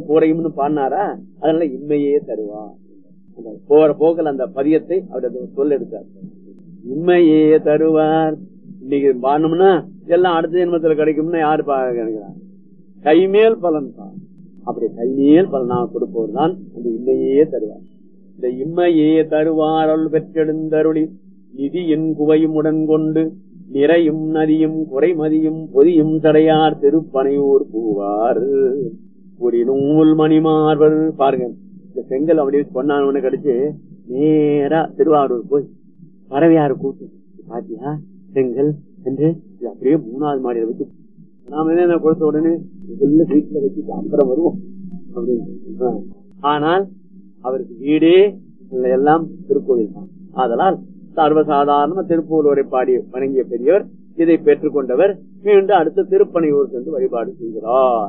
கூரையும்னு பாடினாரா அதனால இம்மையே தருவா அந்த போற போக்கில் அந்த பதியத்தை அவர் சொல்ல எடுத்தார் இம்மையே தருவார் இன்னைக்கு பாடணும்னா எல்லாம் அடுத்த ஜென்மத்தில் கிடைக்கும்னா யாரு நினைக்கிறாங்க கைமேல் பலன் தான் அப்படி கைமேல் பலனாக கொடுப்பவர் தான் அந்த இம்மையே தருவார் இந்த இம்மையே தருவார் அருள் பெற்றெடுந்தருளி நிதியின் குவையும் உடன் கொண்டு நிறையும் நதியும் குறைமதியும் பொதியும் தடையார் திருப்பனையூர் பூவார் ஒரு நூல் மணிமார்வர் பாருங்க இந்த செங்கல் அப்படியே பொன்னானவனை கடிச்சு நேரா திருவாரூர் போய் பறவையாரு கூட்டு பாத்தியா செங்கல் என்று இது அப்படியே மூணாவது மாடியில வச்சு நாம என்ன கொடுத்த உடனே முதல்ல வீட்டுல வச்சு அப்புறம் வருவோம் அப்படின்னு ஆனால் அவருக்கு வீடே எல்லாம் திருக்கோவில் தான் அதனால் சர்வசாதாரண திருப்பூலூரை பாடி வணங்கிய பெரியவர் இதை பெற்றுக்கொண்டவர் மீண்டும் அடுத்த திருப்பனையூர் சென்று வழிபாடு செய்கிறார்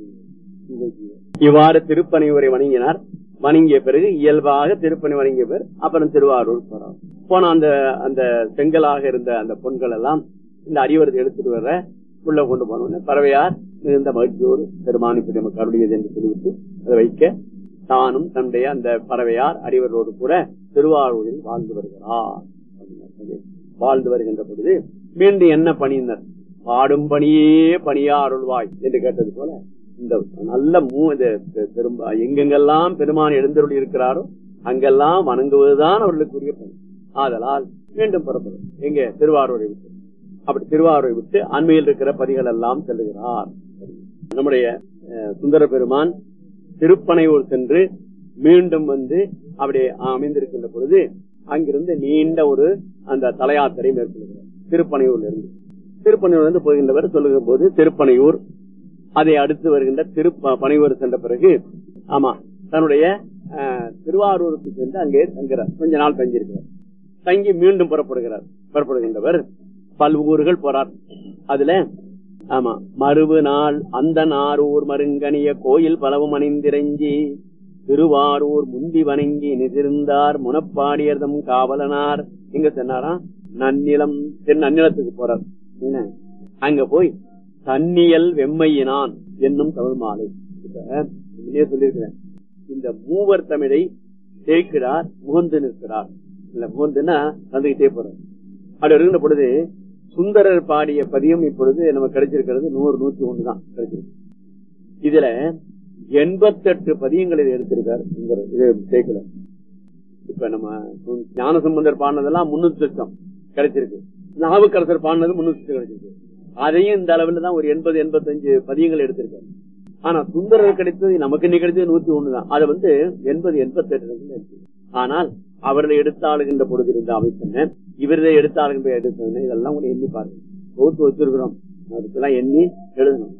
இவ்வாறு திருப்பனையூரை வணங்கினார் வணங்கிய பிறகு இயல்பாக திருப்பணி வணங்கிய பிறகு அப்புறம் திருவாரூர் போறார் போன அந்த அந்த செங்கலாக இருந்த அந்த பொன்கள் எல்லாம் இந்த அடிவரத்தை எடுத்துட்டு வர உள்ள கொண்டு போனோம்னு பறவையார் மிகுந்த மகிழ்ச்சியோடு பெருமானுக்கு நமக்கு அருளியது என்று சொல்லிவிட்டு அதை வைக்க தானும் தன்னுடைய அந்த பறவையார் அடிவரோடு கூட திருவாரூரில் வாழ்ந்து வருகிறார் வாழ்ந்து வருகின்ற பொழுது மீண்டும் என்ன பணியினர் பாடும் பணியே பணியா அருள்வாய் என்று கேட்டது போல இந்த நல்ல மூ திரும்ப எங்கெங்கெல்லாம் பெருமான் எழுந்தருள் இருக்கிறாரோ அங்கெல்லாம் வணங்குவதுதான் அவர்களுக்குரிய பணி ஆதலால் மீண்டும் புறப்படும் எங்க திருவாரூரை விட்டு அப்படி திருவாரூரை விட்டு அண்மையில் இருக்கிற பதிகள் எல்லாம் செல்லுகிறார் நம்முடைய சுந்தர பெருமான் திருப்பனையூர் சென்று மீண்டும் வந்து அப்படி அமைந்திருக்கின்ற பொழுது அங்கிருந்து நீண்ட ஒரு அந்த தலையாத்திரை மேற்கொள்கிறார் திருப்பனையூர்ல இருந்து திருப்பனையூர் இருந்து போகின்றவர் சொல்லுகிற போது திருப்பனையூர் அதை அடுத்து வருகின்ற திரு பனையூர் சென்ற பிறகு ஆமா தன்னுடைய திருவாரூருக்கு சென்று அங்கே தங்குறார் கொஞ்ச நாள் தங்கியிருக்கிறார் தங்கி மீண்டும் புறப்படுகிறார் புறப்படுகின்றவர் பல்வூர்கள் போறார் அதுல ஆமா மறுவு நாள் அந்த நாரூர் மருங்கனிய கோயில் பலவும் அணிந்திரஞ்சி திருவாரூர் முந்தி வணங்கி நிதிர்ந்தார் முனப்பாடியர்தம் காவலனார் எங்க சென்னாராம் நன்னிலம் தென் நன்னிலத்துக்கு போறார் அங்க போய் தன்னியல் வெம்மையினான் என்னும் தமிழ் மாலை சொல்லியிருக்கிறேன் இந்த மூவர் தமிழை சேர்க்கிறார் முகந்து நிற்கிறார் இல்ல முகந்துன்னா வந்துகிட்டே போறார் அப்படி இருந்த பொழுது சுந்தரர் பாடிய பதியம் இப்பொழுது நமக்கு கிடைச்சிருக்கிறது நூறு நூத்தி ஒண்ணு தான் கிடைச்சிருக்கு இதுல எண்பத்தெட்டு பதியங்களை எடுத்திருக்காரு சுந்தரர் இது சேர்க்கல இப்ப நம்ம ஞானசம்பந்தர் பாடினதெல்லாம் முன்னூத்தி லட்சம் கிடைச்சிருக்கு நாவுக்கரசர் பாடினது முன்னூத்தி கிடைச்சிருக்கு அதையும் இந்த அளவுல தான் ஒரு எண்பது எண்பத்தஞ்சு பதியங்கள் எடுத்திருக்காரு ஆனா சுந்தரர் கிடைத்தது நமக்கு இன்னைக்கு கிடைச்சது நூத்தி ஒண்ணு தான் அதை வந்து எண்பது எண்பத்தி எட்டு ஆனால் அவர்களை எடுத்தாளுகின்ற பொழுது இருந்த அமைப்பு இவர்களை எடுத்தாளுகின்ற எடுத்தது இதெல்லாம் கூட எண்ணி பாருங்க தொகுத்து வச்சிருக்கிறோம் அதுக்கெல்லாம் எண்ணி எழுதணும்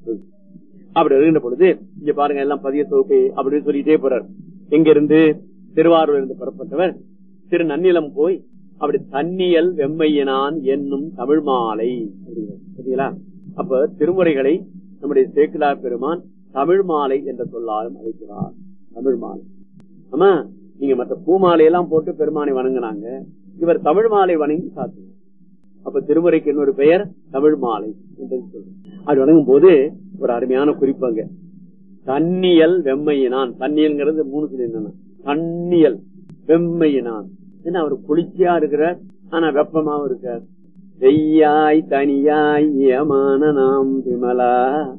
அப்படி எழுகின்ற பொழுது இங்க பாருங்க எல்லாம் பதிய தொகுப்பை அப்படின்னு சொல்லிட்டே போறார் எங்க இருந்து திருவாரூர் இருந்து புறப்பட்டவர் திரு நன்னிலம் போய் அப்படி தன்னியல் வெம்மையினான் என்னும் தமிழ் மாலை சரிங்களா அப்ப திருமுறைகளை நம்முடைய சேக்கிலார் பெருமான் தமிழ் மாலை என்ற சொல்லாலும் அழைக்கிறார் தமிழ் மாலை ஆமா நீங்க மற்ற பூமாலையெல்லாம் போட்டு பெருமானை வணங்கினாங்க இவர் தமிழ் மாலை வணங்கி சாத்தினார் அப்ப திருமுறைக்கு இன்னொரு பெயர் தமிழ் மாலை என்று சொல்றோம் அது வணங்கும் போது ஒரு அருமையான குறிப்பாங்க தன்னியல் வெம்மையினான் தண்ணியல்ங்கிறது மூணு சொல்லி என்னன்னா தண்ணியல் வெம்மையினான் என்ன அவர் குளிர்ச்சியா இருக்கிறார் ஆனா வெப்பமாவும் இருக்கார் வெய்யாய் தனியாய் ஏமான நாம் விமலா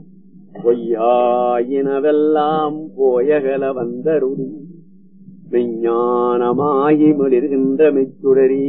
பொய்யாயினவெல்லாம் போயகல வந்தருடி விஞ்ஞானமாகி மிளிர்கின்ற மெச்சுடரி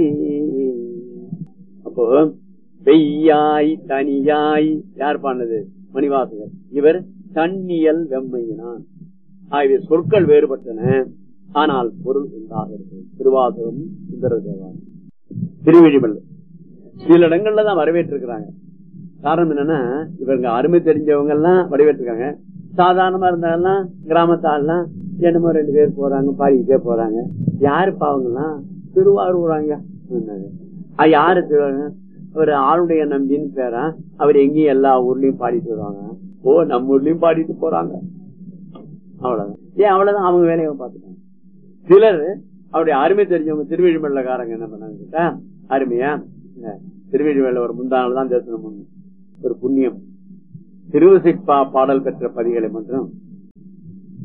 அப்போ வெய்யாய் தனியாய் யார் பாண்டது மணிவாசகர் இவர் தண்ணியல் வெம்மையினான் ஆகிய சொற்கள் வேறுபட்டன ஆனால் பொருள் உண்டாக இருக்கு திருவாசகம் சுந்தர தேவாரம் திருவிழிமல்ல சில இடங்கள்ல தான் வரவேற்றிருக்கிறாங்க காரணம் என்னன்னா இவங்க அருமை தெரிஞ்சவங்க எல்லாம் வரவேற்றிருக்காங்க சாதாரணமா இருந்தாலும் கிராமத்தாலாம் என்னமோ ரெண்டு பேர் போறாங்க பாடிக்கிட்டே போறாங்க யாரு பாவங்கலாம் திருவாரூராங்க யாரு திருவாரூர் ஒரு ஆளுடைய நம்பின்னு பேரா அவர் எங்கேயும் எல்லா ஊர்லயும் பாடிட்டு வருவாங்க ஓ நம்ம ஊர்லயும் பாடிட்டு போறாங்க அவ்வளவுதான் ஏன் அவ்வளவுதான் அவங்க வேலையை பாத்துட்டாங்க சிலர் அவருடைய அருமை தெரிஞ்சவங்க திருவிழிமல்லக்காரங்க என்ன பண்ணாங்க அருமையா திருவிழிமல்ல ஒரு முந்தானால் தான் தரிசனம் பண்ணும் ஒரு புண்ணியம் திருவசிப்பா பாடல் பெற்ற பதிகளை மட்டும்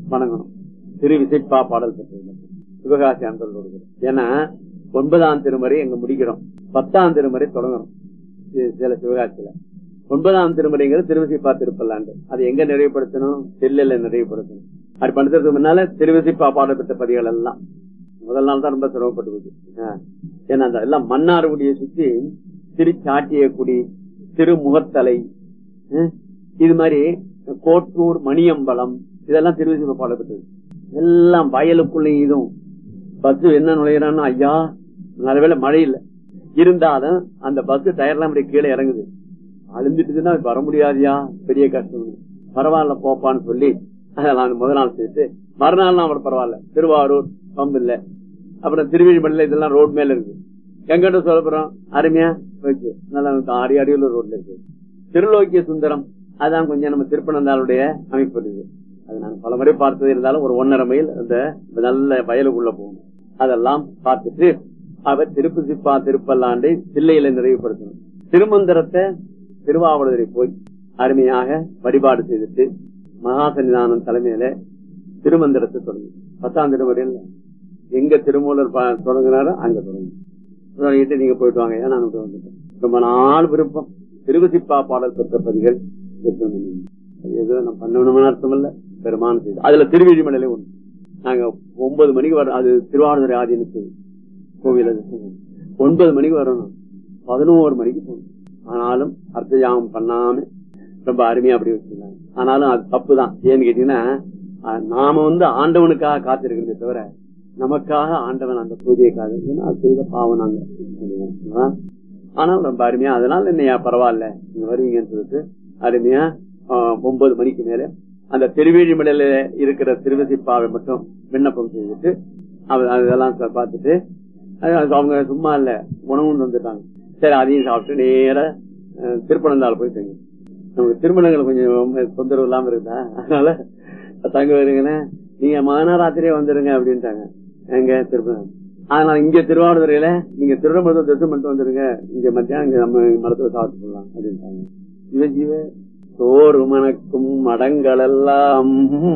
வணங்கணும் திரு விசைப்பா பாடல் பெற்றது சிவகாசி அன்பர்களோடு ஏன்னா ஒன்பதாம் திருமுறை எங்க முடிக்கிறோம் பத்தாம் திருமுறை தொடங்குறோம் சி- சில சிவகாசியில ஒன்பதாம் திருமுறைங்கிறது திருவிசைப்பா திருப்பல்லாண்டு அது எங்க நிறைவுபடுத்தணும் செல்லில் நிறைவுபடுத்தணும் அது பண்றதுக்கு முன்னால திருவிசைப்பா பாடல் பெற்ற பதிகள் எல்லாம் முதல் நாள் தான் ரொம்ப சிரமப்பட்டு போச்சு ஆ. ஏன்னா அந்த எல்லாம் மன்னார்குடியை சுத்தி திருச்சாட்டிய குடி திருமுகத்தலை ம், இது மாதிரி கோட்டூர் மணியம்பலம் இதெல்லாம் திருவிசைப்பா பாடல் பெற்றது எல்லாம் வயலுக்குள்ள இதுவும் பஸ் என்ன நுழையிறான்னு ஐயா நல்ல வேளை மழை இல்ல இருந்தாலும் அந்த பஸ் டயர்லாம் அப்படி கீழே இறங்குது அழுந்துட்டுதுன்னா வர முடியாதியா பெரிய கஷ்டம் பரவாயில்ல போப்பான்னு சொல்லி அதெல்லாம் முதல் நாள் சேர்த்து மறுநாள் அவர் பரவாயில்ல திருவாரூர் பம்பு இல்ல அப்புறம் திருவிழிமலையில இதெல்லாம் ரோட் மேல இருக்கு எங்கிட்ட சொல்ல போறோம் அருமையா வச்சு நல்லா ஆடி அடியுள்ள ரோட்ல இருக்கு திருலோக்கிய சுந்தரம் அதான் கொஞ்சம் நம்ம திருப்பனந்தாளுடைய அமைப்பு இருக்கு அது நான் பல முறை பார்த்தது இருந்தாலும் ஒரு ஒன்னரை மைல் அந்த நல்ல வயலுக்குள்ள போகணும் அதெல்லாம் பார்த்துட்டு அவர் திருப்பு சிப்பா திருப்பல்லாண்டை சில்லையில நிறைவுபடுத்தணும் திருமந்திரத்தை திருவாவூரை போய் அருமையாக வழிபாடு செய்துட்டு மகா சன்னிதானம் தலைமையில திருமந்திரத்தை தொடங்கி பத்தாம் திருமுறையில் எங்க திருமூலர் பா- தொடங்குனாரோ அங்க தொடங்கி தொடங்கிட்டு நீங்க போயிட்டு வாங்க ஏன் நான் விட்டு வந்துட்டேன் ரொம்ப நாள் விருப்பம் திருவசிப்பா பாடல் பெற்ற பதிகள் இருக்கணும். அது ஏதோ நான் பண்ணணும்னு அர்த்தம் இல்ல பெருமான செய்து அதுல திருவிழிமலையில ஒண்ணு நாங்க ஒன்பது மணிக்கு வரோம் அது திருவாரூரை ஆதீனத்து கோவில் அது ஒன்பது மணிக்கு வரணும் பதினோரு மணிக்கு போகணும் ஆனாலும் அர்த்தஜாமம் பண்ணாம ரொம்ப அருமையா அப்படி வச்சிருந்தாங்க ஆனாலும் அது தப்பு தான் ஏன்னு கேட்டீங்கன்னா அஹ், நாம வந்து ஆண்டவனுக்காக காத்திருக்கிறதே தவிர நமக்காக ஆண்டவன் அந்த பூஜையை காத்திருக்கணும் அது செய்த பாவம் நாங்க சரிங்களா? ஆனால் ரொம்ப அருமையா அதனால என்னையா பரவாயில்ல நீங்க வருவீங்கன்னு சொல்லிட்டு அருமையா ஆஹ், ஒன்பது மணிக்கு மேல அந்த திருவேழிமலையில இருக்கிற திருவசிப்பாவை மட்டும் விண்ணப்பம் செய்துட்டு அவ- அதெல்லாம் ச- பார்த்துட்டு அது- அது அவங்க சும்மா இல்ல உணவு வந்துட்டாங்க சரி அதையும் சாப்பிட்டு நேர திருப்பனந்தாள் போய் தங்கி நமக்கு திருமணங்கள் கொஞ்சம் தொந்தரவு இல்லாம இருந்தா அதனால தங்க வருங்கன்னு நீங்க மகனாராத்திரியே வந்துருங்க அப்படின்ட்டாங்க எங்க திருப்பணம் அதனால இங்க திருவாவூர்துறையில நீங்க திருடமருத்துவ தரிசனம் பண்ணிட்டு வந்துருங்க இங்க மத்தியானம் இங்க நம்ம மரத்துல சாப்பிட்டு போடலாம் அப்படின்ட்டாங்க ஜீவ ஜீவ சோறு மணக்கும் மடங்கள் எல்லாம்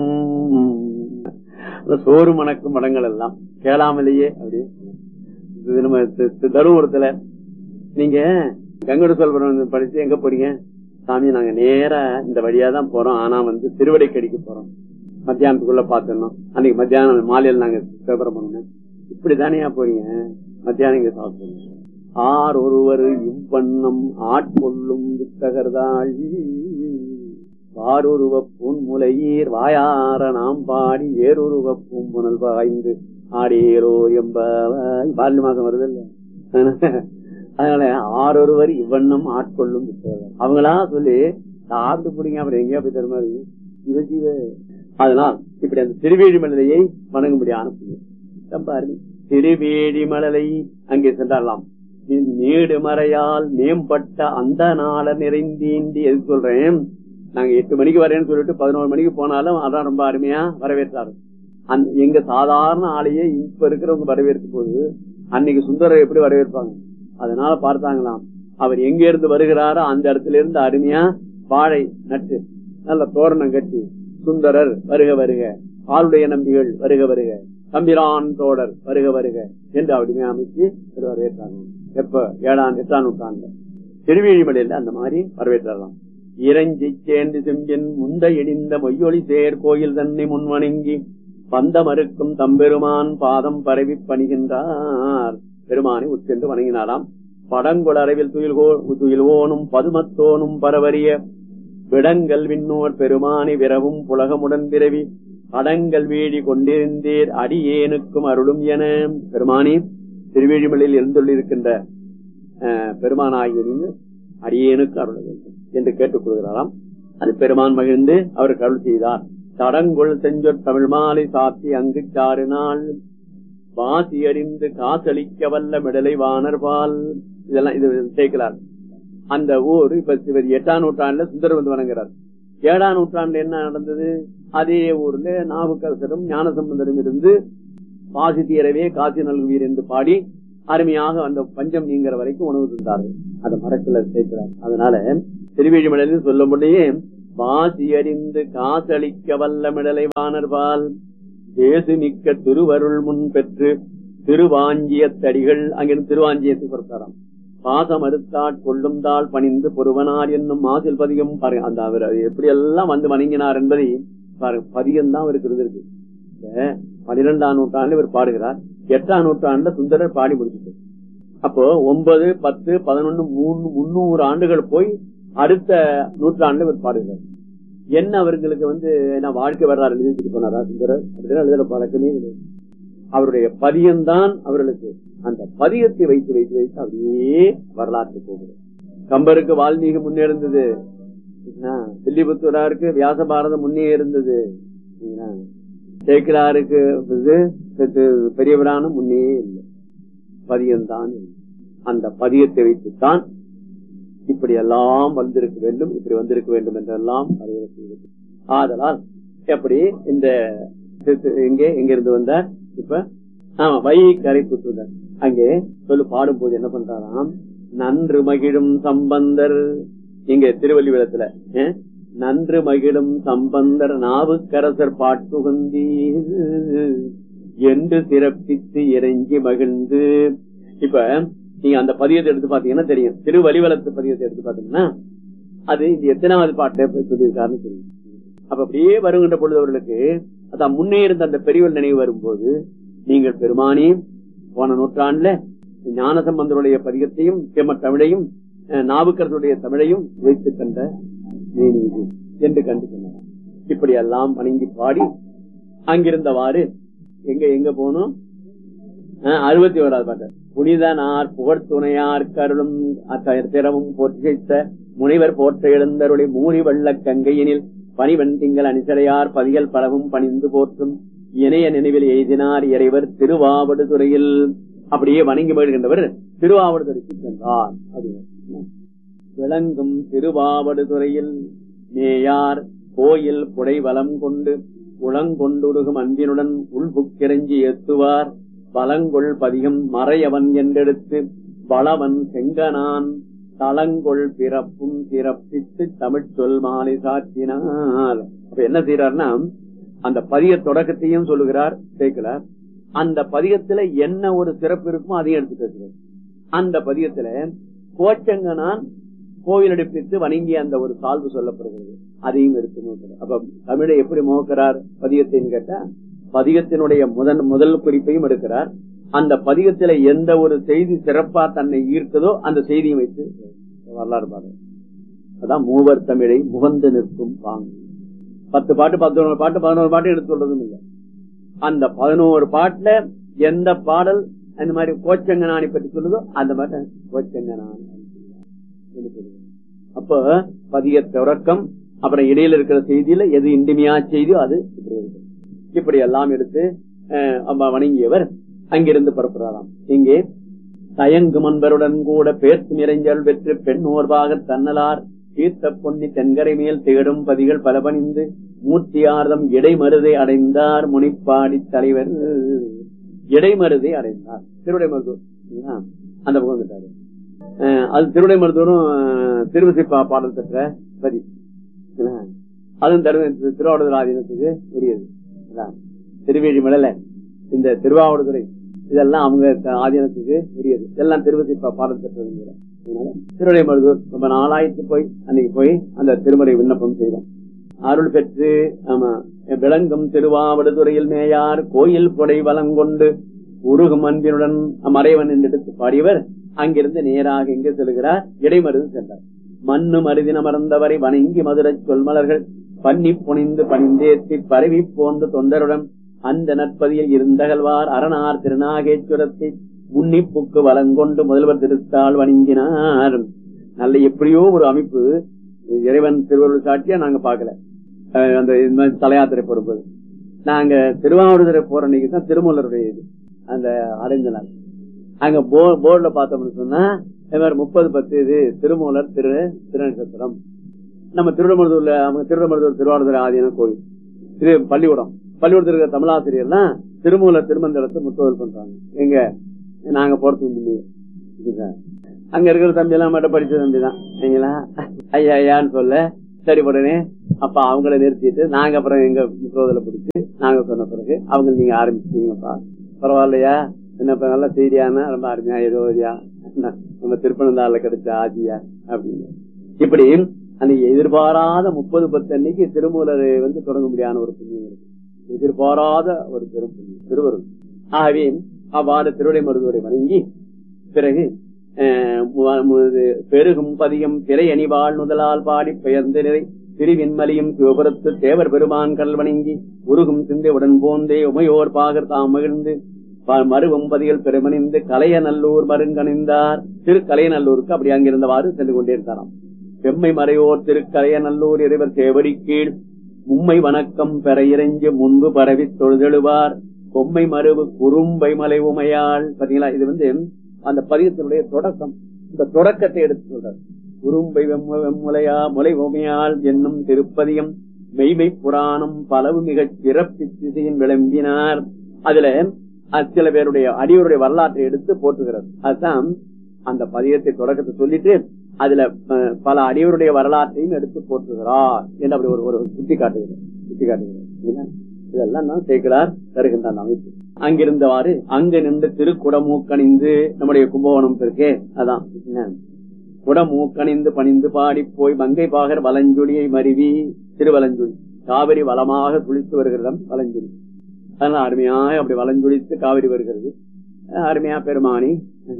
அந்த சோறு மணக்கும் மடங்கள் எல்லாம் கேளாமலேயே அப்படி இது நம்ம தி- தி- தருமபுரத்துல நீங்க கங்கடு சொல்புரம் படிச்சு எங்க போறீங்க சாமி நாங்க நேரா இந்த வழியா தான் போறோம் ஆனா வந்து திருவடைக்கடிக்கு போறோம் மத்தியானத்துக்குள்ள பாத்துடணும் அன்னைக்கு மத்தியானம் மாலையில் நாங்க விவரம் பண்ணணும் இப்படிதானே போறீங்க மத்தியானம் இங்க சாப்பிடுங்க ஆர் ஒருவர் இவ்வண்ணம் ஆட்கொள்ளும் வித்தகர்தாள் வாருருவ பூன்முலையீர் வாயார நாம் பாடி வேறொருவ பூம்புணல் பாய்ந்து ஆடியேரோ எம்ப பாலி மாசம் வருது இல்ல அதனால ஆறொருவர் இவ்வண்ணம் ஆட்கொள்ளும் வித்தகர் அவங்களா சொல்லி சாப்பிட்டு பிடிங்க அப்புறம் எங்கேயா போய் தருமா இவ ஜீவ அதனால் இப்படி அந்த திருவேழிமலையை வணங்கும்படியான புண்ணியம். ரொம்ப அருமை திருவேழிமலை அங்கே சென்றலாம் நீடு மறையால் மேம்பட்ட அந்த நாள நிறைந்தீண்டி எது சொல்றேன் நாங்க எட்டு மணிக்கு வரேன்னு சொல்லிட்டு பதினோரு மணிக்கு போனாலும் அதான் ரொம்ப அருமையா வரவேற்றாரு அந்த எங்க சாதாரண ஆளையே இப்ப இருக்கிறவங்க வரவேற்கும் போது அன்னைக்கு சுந்தரர் எப்படி வரவேற்பாங்க அதனால பார்த்தாங்களாம் அவர் எங்க இருந்து வருகிறாரோ அந்த இடத்துல இருந்து அருமையா வாழை நட்டு நல்ல தோரணம் கட்டி சுந்தரர் வருக வருக ஆளுடைய நம்பிகள் வருக வருக தம்பிரான் தோடர் வருக வருக என்று அப்படிமே அமைச்சு இவர் வரவேற்றாங்க எப்ப ஏழாம் எட்டாம் நூற்றாண்டு திருவேழிமலையில அந்த மாதிரி வரவேற்றலாம் இறைஞ்சி சேர்ந்து செம்பின் முந்த இடிந்த மொய்யொலி சேர் கோயில் தன்னை முன்வணங்கி பந்த மறுக்கும் தம்பெருமான் பாதம் பரவி பணிகின்றார் பெருமானை உட்சென்று வணங்கினாராம் படங்குள அரவில் துயில்கோ துயில்வோனும் பதுமத்தோனும் பரவரிய விடங்கள் விண்ணோர் பெருமானி விரவும் புலகமுடன் பிறவி அடங்கள் வீழி கொண்டிருந்தீர் அடியேனுக்கும் அருளும் என பெருமானி திருவேழிமலையில் எழுந்துள்ளிருக்கின்ற அஹ், பெருமானாகிய நீங்கள் அடியேனுக்கு அருள வேண்டும் என்று கேட்டுக் கொள்கிறாராம் அது பெருமான் மகிழ்ந்து அவருக்கு அருள் செய்தார் தடங்குள் செஞ்சொற் தமிழ் மாலை சாத்தி அங்கு சாறு நாள் வாசி அறிந்து காசளிக்க வல்ல மிடலை வானர்பால் இதெல்லாம் இது சேர்க்கிறார் அந்த ஊர் இப்ப இவர் எட்டாம் நூற்றாண்டுல சுந்தரம் வந்து வணங்குறார் ஏழாம் நூற்றாண்டுல என்ன நடந்தது அதே ஊர்ல நாவுக்கரசரும் ஞானசம்பந்தரும் இருந்து பாசி தீரவே காசி நல்குவீர் என்று பாடி அருமையாக அந்த பஞ்சம் நீங்கிற வரைக்கும் உணவு தந்தார்கள் அதை மரத்துல சேர்க்கிறார் அதனால திருவேழிமலையில் சொல்ல முடியே வாசி அறிந்து காசளிக்க வல்ல மிடலை வானர்பால் தேசு மிக்க திருவருள் முன் பெற்று திருவாஞ்சியத்தடிகள் அங்கிருந்து திருவாஞ்சியத்துக்கு பொறுத்தாராம் பாசம் அறுத்தாட் கொள்ளும் தாள் பணிந்து பொறுவனார் என்னும் மாசில் பதிகம் பாருங்க அந்த அவர் எப்படி எல்லாம் வந்து வணங்கினார் என்பதை பாருங்க பதிகம் தான் அவருக்கு இருந்திருக்கு இந்த பனிரெண்டாம் நூற்றாண்டுல இவர் பாடுகிறார் எட்டாம் நூற்றாண்டுல சுந்தரர் பாடி முடிச்சுட்டு அப்போ ஒன்பது பத்து பதினொன்னு மூணு முன்னூறு ஆண்டுகள் போய் அடுத்த நூற்றாண்டுல இவர் பாடுகிறார் என்ன அவர்களுக்கு வந்து என்ன வாழ்க்கை வரலாறு எழுதிட்டு போனாரா சுந்தரர் அப்படின்னா எழுதுற பழக்கமே கிடையாது அவருடைய பதியம்தான் அவர்களுக்கு அந்த பதியத்தை வைத்து வைத்து வைத்து அப்படியே வரலாற்று போகிறது கம்பருக்கு வால்மீகி முன்னே இருந்தது தில்லிபுத்தூராருக்கு வியாச பாரதம் முன்னே இருந்தது சேக்கிராருக்கு பெரிய பிராணம் முன்னே இல்லை பதியம்தான் அந்த பதியத்தை வைத்துத்தான் இப்படி எல்லாம் வந்திருக்க வேண்டும் இப்படி வந்திருக்க வேண்டும் என்றெல்லாம் அறிவுரை செய்வது ஆதலால் எப்படி இந்த இங்கே எங்கிருந்து வந்தார் இப்ப ஆமா வை கரை புற்றுதர் அங்கே சொல்லு பாடும் போது என்ன பண்றாராம் நன்று மகிழும் சம்பந்தர் இங்க திருவள்ளுவரத்துல நன்று மகிழும் சம்பந்தர் நாவுக்கரசர் பாட்டுகந்தி என்று சிறப்பித்து இறங்கி மகிழ்ந்து இப்ப நீங்க அந்த பதியத்தை எடுத்து பாத்தீங்கன்னா தெரியும் திருவலிவலத்து பதியத்தை எடுத்து பாத்தீங்கன்னா அது இது எத்தனாவது பாட்டை சொல்லியிருக்காருன்னு தெரியும் அப்ப அப்படியே வருகின்ற பொழுது அவர்களுக்கு அதான் முன்னே இருந்த அந்த பெரியவர் நினைவு வரும்போது நீங்கள் பெருமானி போன நூற்றாண்டுல ஞானசம்பந்தருடைய பதிகத்தையும் செம்ம தமிழையும் நாவுக்கரசுடைய தமிழையும் வைத்து கண்ட என்று கண்டு சொன்னார் இப்படி எல்லாம் வணங்கி பாடி அங்கிருந்தவாறு எங்க எங்க போனோம் அறுபத்தி ஓராது பாட்டு புனிதனார் புகழ் துணையார் கருளும் திறமும் போற்ற முனைவர் போற்ற எழுந்தருளை மூனி வெள்ள கங்கையினில் பனிவன் திங்கள் அணிசடையார் பதிகள் பலவும் பணிந்து போற்றும் இணைய நினைவில் எய்தினார் இறைவர் திருவாவடுதுறையில் அப்படியே வணங்கி வருகின்றவர் திருவாவடுதுறைக்கு சென்றார் விளங்கும் திருவாவடுதுறையில் மேயார் கோயில் புடை வலம் கொண்டு உளங்கொண்டுருகும் அன்பினுடன் உள்புக்கிரஞ்சி ஏத்துவார் பலங்கொள் பதிகம் மறையவன் என்றெடுத்து வளவன் செங்கனான் தளங்கொள் பிறப்பும் சிறப்பித்து தமிழ் சொல் மாலை சாற்றினார் அப்ப என்ன செய்யறாருன்னா அந்த பதிய தொடக்கத்தையும் சொல்லுகிறார் சேர்க்கிறார் அந்த பதியத்துல என்ன ஒரு சிறப்பு இருக்குமோ அதையும் எடுத்து பேசுறார் அந்த பதியத்துல கோச்சங்கனான் கோவில் எடுப்பித்து வணங்கி அந்த ஒரு சால்வு சொல்லப்படுகிறது அதையும் எடுத்து நோக்கிறார் அப்ப தமிழை எப்படி மோக்கிறார் பதியத்தைன்னு கேட்டா பதிகத்தினுடைய முதன் முதல் குறிப்பையும் எடுக்கிறார் அந்த பதிகத்துல எந்த ஒரு செய்தி சிறப்பா தன்னை ஈர்த்ததோ அந்த செய்தியும் வைத்து வரலாறு பாரு அதான் மூவர் தமிழை முகந்து நிற்கும் பாங்கு பத்து பாட்டு பதினோரு பாட்டு பதினோரு பாட்டு எடுத்து சொல்றதும் இல்லை அந்த பதினோரு பாட்டுல எந்த பாடல் அந்த மாதிரி கோச்சங்கனானை பற்றி சொல்லுதோ அந்த மாதிரி கோச்சங்கனான் அப்ப பதிய தொடக்கம் அப்புறம் இடையில இருக்கிற செய்தியில எது இன்றிமையா செய்தியோ அது இப்படி இருக்கு இப்படி எல்லாம் எடுத்து வணங்கியவர் அங்கிருந்து பரப்புறாராம் இங்கே தயங்கும் அன்பருடன் கூட பேர்த்து நிறைஞ்சல் பெற்று பெண் ஓர்வாக தன்னலார் தீர்த்த பொன்னி தென்கரை மேல் தேடும் பதிகள் பல பணிந்து மூர்த்தியார்தம் இடைமருதை அடைந்தார் முனிப்பாடி தலைவர் இடைமருதை அடைந்தார் திருவிடை மருதூர் அந்த பக்கம் வந்துட்டாரு அது திருவிடை மருதூரும் திருவசிப்பா பாடல் பெற்ற பதி அதுவும் திருவாவடுதுறை ஆதீனத்துக்கு உரியது திருவேழி மடல இந்த திருவாவடுதுறை இதெல்லாம் அவங்க ஆதீனத்துக்கு உரியது எல்லாம் திருவசிப்பா பாடல் பெற்றது திருவிடை மருதூர் ரொம்ப நாளாயிரத்து போய் அன்னைக்கு போய் அந்த திருமுறை விண்ணப்பம் செய்தோம் அருள் பெற்று ஆமா விளங்கும் திருவாவடுதுறையில் மேயார் கோயில் கொடை வளங்கொண்டு உருகும் அன்பினுடன் மறைவன் என்று எடுத்து பாடியவர் அங்கிருந்து நேராக எங்கே செல்கிறார் இடைமருது சென்றார் மண்ணு மருதின மறந்தவரை வணங்கி மதுரை சொல்மலர்கள் பன்னி புனிந்து பணிந்தேத்தி பரவி போந்த தொண்டருடன் அந்த நற்பதியில் இருந்தகழ்வார் அரணார் திருநாகேஸ்வரத்தை முன்னிப்புக்கு வளங்கொண்டு முதல்வர் திருத்தாள் வணங்கினார் நல்ல எப்படியோ ஒரு அமைப்பு இறைவன் திருவள்ளுவர் சாட்சியா நாங்க பாக்கல அந்த தலையாத்திரை போடும்போது நாங்க திருவாவூரை போற அன்னைக்கு தான் திருமூலருடைய இது அந்த அடைஞ்ச நாள் அங்க போர்டுல பார்த்தோம்னு சொன்னா முப்பது பத்து இது திருமூலர் திரு திருநட்சத்திரம் நம்ம திருடமருதூர்ல அவங்க திருடமருதூர் திருவாரூர் ஆதீன கோயில் திரு பள்ளிக்கூடம் பள்ளிக்கூடத்தில் இருக்கிற தமிழாசிரியர்லாம் திருமூலர் திருமந்திரத்தை முத்தோதல் பண்றாங்க எங்க நாங்க போறதுக்கு முன்னே அங்க இருக்கிற தம்பி எல்லாம் மட்டும் படிச்ச தம்பி தான் சரிங்களா ஐயா ஐயான்னு சொல்ல சரி உடனே அப்ப அவங்கள நிறுத்திட்டு நாங்க அப்புறம் எங்க முற்றோதல பிடிச்சு நாங்க சொன்ன பிறகு அவங்க நீங்க ஆரம்பிச்சீங்கப்பா பரவாயில்லையா என்ன இப்ப நல்ல செய்தியானா ரொம்ப அருமையா ஏதோ ஒருயா நம்ம திருப்பனந்தாள்ல கிடைச்ச ஆஜியா அப்படின்னு இப்படி அன்னைக்கு எதிர்பாராத முப்பது பத்து அன்னைக்கு திருமூலரை வந்து தொடங்க முடியாத ஒரு புண்ணியம் இருக்கு எதிர்பாராத ஒரு பெரும் புண்ணியம் திருவருள் ஆகவே அவ்வாறு திருவிடை மருதுவரை வணங்கி பிறகு அஹ், மு- மு- பெருகும் பதியம் திரை அணிவாள் முதலால் பாடி பெயர்ந்து நிறை திருவின்மலியும் சிவபுரத்து தேவர் பெருமான் கடல் வணங்கி உருகும் சிந்தை உடன் போந்தே உமையோர் பாகர் தாம் மகிழ்ந்து ப- மருவம் பதிகள் பெருமணிந்து கலையநல்லூர் மருங்கணிந்தார் திரு கலையநல்லூருக்கு அப்படி அங்கிருந்தவாறு சென்று கொண்டே இருந்தாராம் செம்மை மறையோர் திருக்கலையநல்லூர் இறைவர் சேவடி கீழ் மும்மை வணக்கம் பெற இறைஞ்சு முன்பு பரவி தொழுதெழுவார் பொம்மை மருவு குறும்பை மலை உமையாள் பாத்தீங்களா இது வந்து அந்த பதியத்தினுடைய தொடக்கம் இந்த தொடக்கத்தை எடுத்து சொல்றார் குறும்பை வெம்ம வெம்முலையா முலை உமையாள் என்னும் திருப்பதியம் மெய்மை புராணம் பலவு மிகச் சிறப்பு திசையின் விளம்பினார் அதுல அது சில பேருடைய அடியோருடைய வரலாற்றை எடுத்து போட்டுகிறது அதுதான் அந்த பதியத்தை தொடக்கத்தை சொல்லிட்டு அதுல அஹ், பல அடியோருடைய வரலாற்றையும் எடுத்து போட்டுகிறார் என்று அப்படி ஒரு ஒரு சுட்டி காட்டுகிறது சுட்டி காட்டுகிறது இல்லையா? இதெல்லாம் தான் சேர்க்கிறார் தருகின்ற அந்த அமைப்பு அங்கிருந்தவாறு அங்கு நின்று திருக்குடமூக்கணிந்து நம்முடைய கும்பகோணம் இருக்கே அதான் என்ன? குடமூக்கணிந்து பணிந்து பாடி போய் மங்கை பாகர் வலஞ்சுழியை மருவி திருவலஞ்சுழி காவிரி வளமாக துளித்து வருகிறதம் வலஞ்சுழி அதனால அருமையாக அப்படி வலஞ்சுழித்து காவிரி வருகிறது அஹ் அருமையா பெருமானி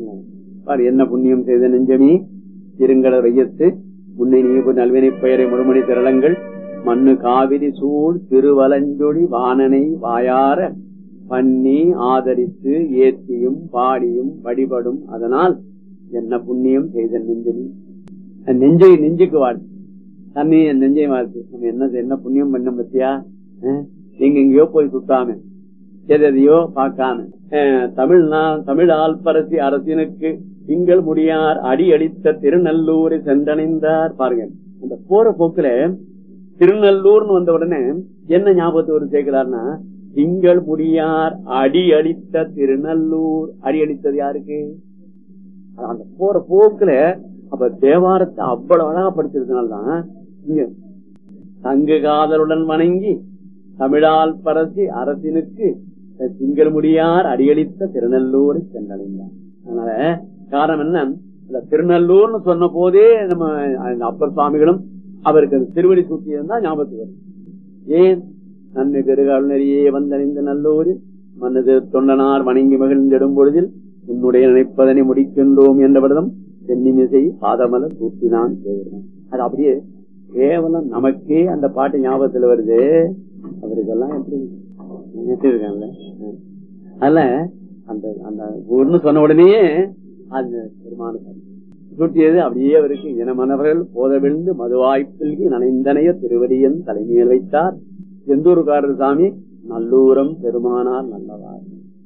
பாரு என்ன புண்ணியம் செய்த நெஞ்சமி இருங்கட வையத்து முன்னை நீவு நல்வினை பெயரை முழுமணி திரளங்கள் மண்ணு காவிரி சூழ் திருவலஞ்சொழி வாணனை வாயார பண்ணி ஆதரித்து ஏத்தியும் பாடியும் வழிபடும் அதனால் என்ன புண்ணியம் செய்த நெஞ்சமி அஹ் நெஞ்சை நெஞ்சுக்கு வாழ்த்து தண்ணி என் நெஞ்சை வாழ்த்து நம்ம என்ன என்ன புண்ணியம் பண்ண பத்தியா அஹ் எங்க எங்கேயோ போய் சுத்தாம எதையோ பார்க்காம அஹ் தமிழ்நா தமிழ் ஆல்பரசி அரசினுக்கு திங்கள் முடியார் அடி அடித்த திருநல்லூரை சென்றடைந்தார் பாருங்க அந்த போற போக்குல திருநல்லூர்னு வந்த உடனே என்ன ஞாபகத்தை ஒரு சேர்க்கிறார்னா திங்கள் முடியார் அடி அடித்த திருநல்லூர் அடி அடித்தது யாருக்கு அந்த போற போக்குல அப்ப தேவாரத்தை அவ்வளவு அழகா படிச்சிருக்கனால்தான் இங்க தங்கு காதலுடன் வணங்கி தமிழால் பரசி அரசினுக்கு திங்கள் முடியார் அடியளித்த திருநல்லூரை சென்றடைந்தார் அதனால காரணம் என்ன இந்த திருநல்லூர்னு சொன்ன போதே நம்ம அந்த அப்பர் சுவாமிகளும் அவருக்கு அந்த திருவடி சூட்டியிருந்தா ஞாபகத்துக்கு வரும் ஏன் நன்மை பெருகாளுநரியே வந்தணிந்த நல்லூரில் மன்னது தொண்டனார் வணங்கி மகிழ்ந்திடும் பொழுதில் உன்னுடைய நினைப்பதனை முடிக்கின்றோம் என்றவரிடம் சென்னிமிசை பாதமலர் சூட்டினான் செய்கிறான் அது அப்படியே கேவலம் நமக்கே அந்த பாட்டு ஞாபகத்துல வருது அவருக்கெல்லாம் எப்படி நினைச்சிருக்காங்கல்ல அதனால அந்த அந்த ஊர்னு சொன்ன உடனேயே அந்த பெருமான சுட்டியது அப்படியே அவருக்கு இனமனவர்கள் போத விழுந்து மதுவாய்ப்பில்கி நனைந்தனைய திருவடியன் தலைமையில் வைத்தார் செந்தூர்காரர் சாமி நல்லூரம் பெருமானார் நல்லவார்